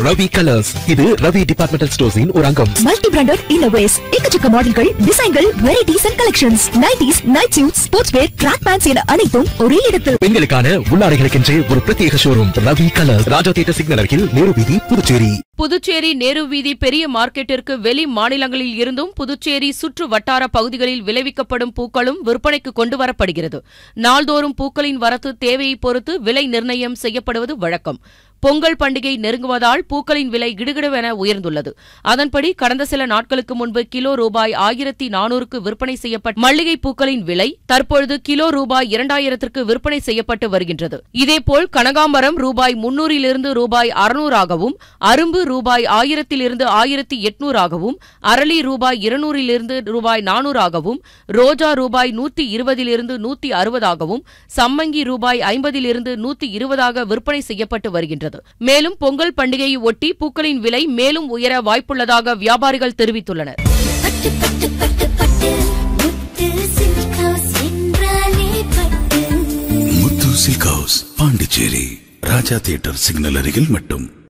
Ravi colours இது Ravi departmental ஸ்டோர்ஸின் ஒரு அங்கம் மல்டி பிராண்டட் இன்னோவேஸ் எக்கச்சக்க மாடல்கள் டிசைன்கள் varieties and collections nighties night suit sports wear track pants என அனைத்தும் ஒரே இடத்தில் பெண்களுக்கான உள்ளாடைகளுக்கென்றே ஒரு பிரத்யேக showroom Ravi colours Raja theatre signal அருகில் நேரு வீதி புதுச்சேரி புதுச்சேரி நேரு வீதி பெரிய மார்க்கெட்டிற்கு வெளி மாநிலங்களில் இருந்தும் புதுச்சேரி சுற்று வட்டார பகுதிகளில் விளைவிக்கப்படும் பூக்களும் விற்பனைக்கு கொண்டு வரப்படுகிறது நாள்தோறும் பூக்களின் வரத்து தேவையை பொறுத்து விலை நிர்ணயம் செய்யப்படுவது வழக்கம் பொங்கல் பண்டிகை நெருங்குவதால் பூக்களின் விலை கிடுகிடுவென உயர்ந்துள்ளது அதன்படி கடந்த சில நாட்களுக்கு முன்பு கிலோ ரூபாய் ஆயிரத்தி நானூறுக்கு விற்பனை செய்யப்பட்ட மல்லிகை பூக்களின் விலை தற்பொழுது கிலோ ரூபாய் இரண்டாயிரத்திற்கு விற்பனை செய்யப்பட்டு வருகின்றது இதேபோல் கனகாம்பரம் ரூபாய் முன்னூறிலிருந்து ரூபாய் அறுநூறாகவும் அரும்பு ரூபாய் ஆயிரத்திலிருந்து ஆயிரத்தி எட்நூறாகவும் அரளி ரூபாய் இருநூறிலிருந்து ரூபாய் நானூறாகவும் ரோஜா ரூபாய் நூத்தி இருபதிலிருந்து நூத்தி அறுபதாகவும் சம்மங்கி ரூபாய் ஐம்பதிலிருந்து நூத்தி இருபதாக விற்பனை செய்யப்பட்டு வருகின்றது மேலும் பொங்கல் பண்டிகையை ஒட்டி பூக்களின் விலை மேலும் உயர வாய்ப்புள்ளதாக வியாபாரிகள் தெரிவித்துள்ளனர் பட்டு பட்டு பட்டு பட்டு முத்து சில்க் ஹவுஸ் என்றாலே பட்டு Muthu silk house Pondicherry Raja theatre signal அருகில் மட்டும்